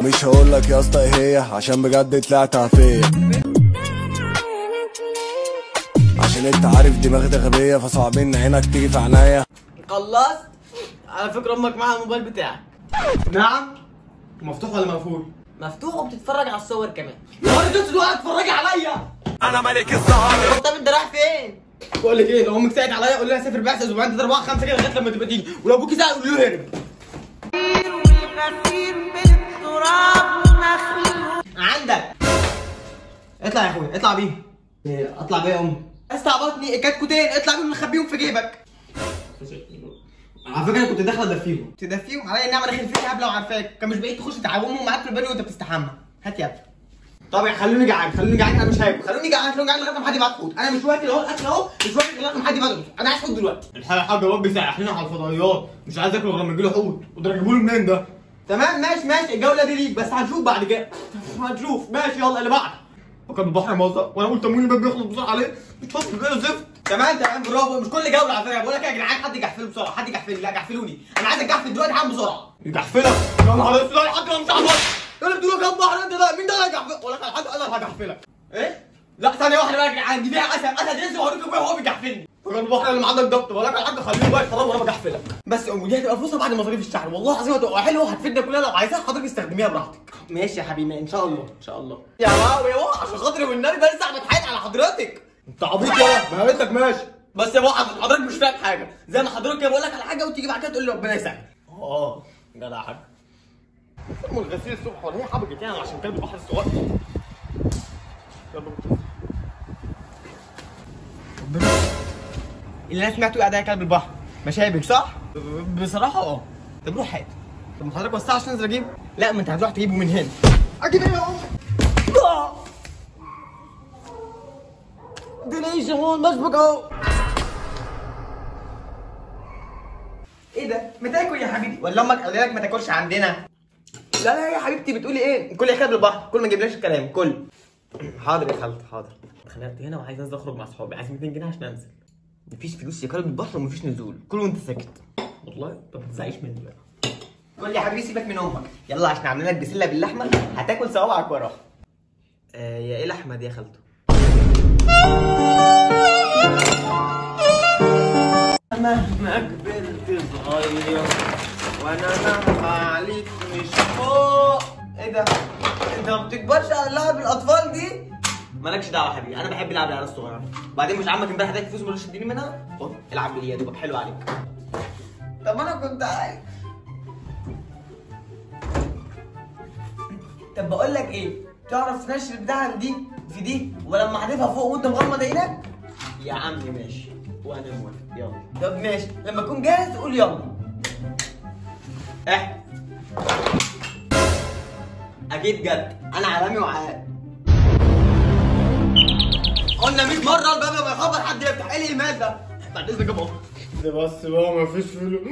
مش هقولك يا اسطى ايه هي عشان بجد طلعت عفيه عشان انت عارف دماغي غبية فصعب ان عينك تيجي في عينيا خلصت على فكره امك معاها الموبايل بتاعك نعم مفتوح ولا مقفول؟ مفتوح وبتتفرج على الصور كمان يا ولد انت دلوقتي اتفرجي عليا انا ملك السهر طب انت رايح فين؟ بقول لك ايه لو امك ساعدت عليا قول لها سافر بعثه اسبوعين ثلاثه اربعه خمسه كده لغايه لما تبقى تيجي ولو ابوكي زعل قول له هرب عندك اطلع يا اخويا اطلع بيه إيه، اطلع بيه يا ام استعبطني كتكوتين اطلع بيهم خبيهم في جيبك على فكره انا كنت داخل ادفيهم تدفيهم عليا النعمه داخل فيك قبل وعارفاك كان مش بعيد تخش تعومهم معاك في البانيو وانت بتستحمى هات يا ابني طب خلوني جعان خلوني جعان انا مش هاكل خلوني جعان خلوني جعان لغايه ما حد يبعت فود انا مش واكل اهو الاكل اهو مش واكل لغايه ما حد يبعت فود انا عايز فود دلوقتي الحاجه حاجه بابا بيسرحنا على الفضائيات مش عايز اكل غير لما يجي له حوت وتجيبوا له منين ده تمام ماشي ماشي الجوله دي ليك بس هنشوف بعد كده هنشوف ماشي يلا اللي بعد وكان البحر موزع وانا قلت تمويل الباب بيخلص بسرعه عليه مش فاضي بقى زفت تمام تمام برافو مش كل جوله على فكره بقول لك يا جدعان حد يجحفله بسرعه حد يجحفلني لا جحفلوني انا عايز اجحفل دلوقتي حالا بسرعه يجحفلك يا نهار اسود يا حاج انا مش عارف انا بتقول لك يا بحر انت ده مين ده اللي هيجحفلك ولا كان حد انا اللي هجحفلك ايه لا ثانيه واحده بقى يا جدعان دي فيها اسد اسد ينزل وهوريك فيها وهو بيجحفلني فكان البحر اللي معاك ضبط بقول لك يا حاج خليه بقى يتفرج وانا بجحفلك بس يا ام دي هتبقى فلوسها بعد مصاريف الشهر والله العظيم هتبقى حلوه هتفيدنا كلنا لو عايزاها حضرتك استخدميها براحتك ماشي يا حبيبي ان شاء الله ان شاء الله يا واو يا واو عشان خاطري والنبي بلسع بتحايل على حضرتك انت عبيط يا ما قلت لك ماشي بس يا واحد حضرتك مش فاهم حاجه زي ما حضرتك كده بقول لك على حاجه وتيجي بعد كده تقول لي ربنا يسعدك اه جدع يا حاج ام الغسيل الصبح ولا هي حبكت يعني عشان كلب البحر الصغير اللي انا سمعته قاعد كلب البحر مشابك صح؟ بصراحه اه طب روح هات طب ما حضرتك وسع عشان انزل اجيبه لا ما انت هتروح تجيبه من هنا اجيب ايه يا ام؟ دليش هون مسبق اهو ايه ده؟ ما تاكل يا حبيبي ولا امك قال لك ما تاكلش عندنا؟ لا لا يا حبيبتي بتقولي ايه؟ كل يا كلب البحر كل ما تجيبلاش الكلام كل حاضر يا خالتي حاضر اتخنقت هنا وعايز انزل اخرج مع صحابي عايز 200 جنيه عشان انزل مفيش فلوس يا كلب البحر ومفيش نزول كل وانت ساكت والله طب ما تزعيش مني بقى قول لي يا حبيبي سيبك من امك يلا عشان عاملين لك بسله باللحمه هتاكل صوابعك وراها آه يا ايه لحمه دي يا خالته مهما كبرت صغير وانا مهما عليك مش فوق ايه ده انت ما بتكبرش على لعب الاطفال دي مالكش دعوه يا حبيبي انا بحب العب العيال الصغيره بعدين مش عمك امبارح اداك فلوس ملوش تديني منها خد العب بليه دوبك حلو عليك طب انا كنت عايز طب بقول لك ايه تعرف تنشر البتاعه دي في دي ولما احذفها فوق وانت مغمض عينك يا عم ماشي وانا موافق يلا طب ماشي لما تكون جاهز قول يلا اح اكيد جد انا عالمي وعال قلنا 100 مره الباب لما يخبط حد يفتح ايه الايمان ده بعد اذنك يا بابا ده بس بقى مفيش فلوس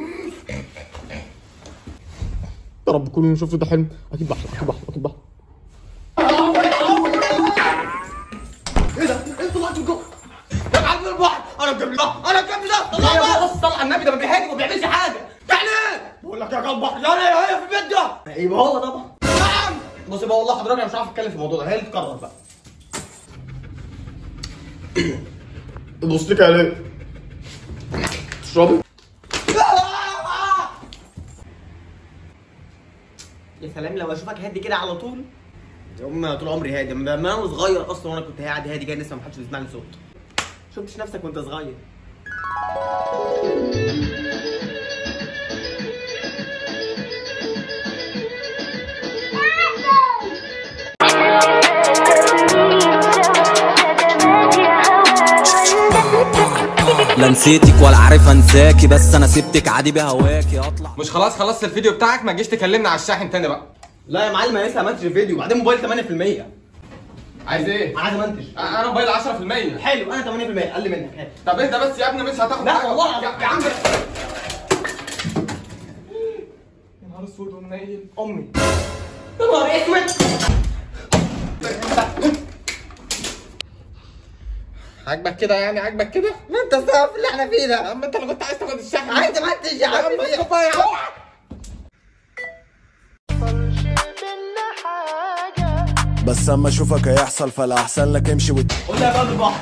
يا رب كلنا نشوف ده حلم اكيد بحلم اكيد بحلم اكيد بحلم ايه ده؟ انت طلعت جوه يا معلم البحر انا الجنب ده انا الجنب ده طلع بقى بص طلع النبي ده ما بيهاجم وما بيعملش حاجه يعني ايه؟ بقول لك يا قلب بحر يعني ايه هي في البيت ده؟ ايوه هو طبعا نعم بص بقى والله حضرتك انا مش عارف اتكلم في الموضوع ده هي اللي تقرر بقى بص لك عليه تشربي يا سلام لو اشوفك هادي كده على طول يا ام طول عمري هادي من ما انا صغير اصلا وانا كنت قاعد هادي كده لسه ما حدش بيسمع لي صوت شفتش نفسك وانت صغير لا نسيتك ولا عارف انساكي بس انا سبتك عادي بهواكي اطلع مش خلاص خلصت الفيديو بتاعك ما تجيش تكلمنا على الشاحن تاني بقى لا يا معلم انا لسه ما عملتش الفيديو بعدين موبايل 8% عايز ايه عايز امنتج انا موبايل 10% حلو انا 8% اقل منك هات. طب اهدى بس يا ابني مش هتاخد لا حاجة. والله يا يا عم يا نهار اسود ومنيل امي يا نهار اسود عاجبك كده يعني عاجبك كده ما انت السبب في اللي احنا فيه يا ده عم انت اللي كنت عايز تاخد الشحن عايز امنتج يا يا عم عم اسكت بقى يا عم بس اما اشوفك هيحصل فالاحسن لك امشي وت... قول لي يا قلب البحر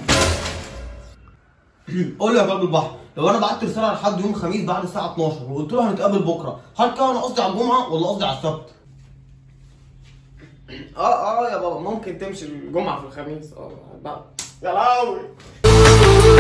قول لي يا قلب البحر لو انا بعت رساله لحد يوم الخميس بعد الساعه 12 وقلت له هنتقابل بكره هل كده انا قصدي على الجمعه ولا قصدي على السبت؟ اه اه يا بابا ممكن تمشي الجمعه في الخميس اه بقى. يا لهوي